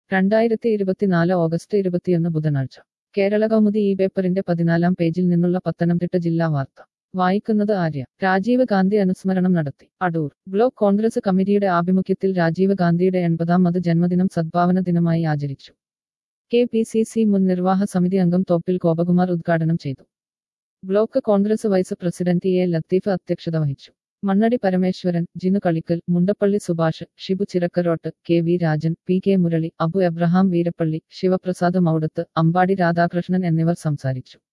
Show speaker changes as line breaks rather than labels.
രണ്ടായിരത്തി ഇരുപത്തിനാല് ഓഗസ്റ്റ് ഇരുപത്തിയൊന്ന് ബുധനാഴ്ച കേരള കൗമുദി ഈ പേപ്പറിന്റെ പതിനാലാം പേജിൽ നിന്നുള്ള പത്തനംതിട്ട ജില്ലാ വാർത്ത വായിക്കുന്നത് ആര്യ രാജീവ് ഗാന്ധി അനുസ്മരണം നടത്തി അടൂർ ബ്ലോക്ക് കോൺഗ്രസ് കമ്മിറ്റിയുടെ ആഭിമുഖ്യത്തിൽ രാജീവ് ഗാന്ധിയുടെ എൺപതാമത് ജന്മദിനം സദ്ഭാവന ദിനമായി ആചരിച്ചു കെ പി സി സി മുൻ നിർവാഹ സമിതി അംഗം തോപ്പിൽ ഗോപകുമാർ ഉദ്ഘാടനം ചെയ്തു block Congress vice president A Latheef അധ്യക്ഷത വഹിച്ചു Mannadi Parameswaran Jinu Kalikkal Mundappally Subhash Shibu Chirakkarottu K V Rajan P K Murali Abu Abraham Veerappally Sivaprasad Moudathu Ambadi Radhakrishnan എന്നിവർ സംസാരിച്ചു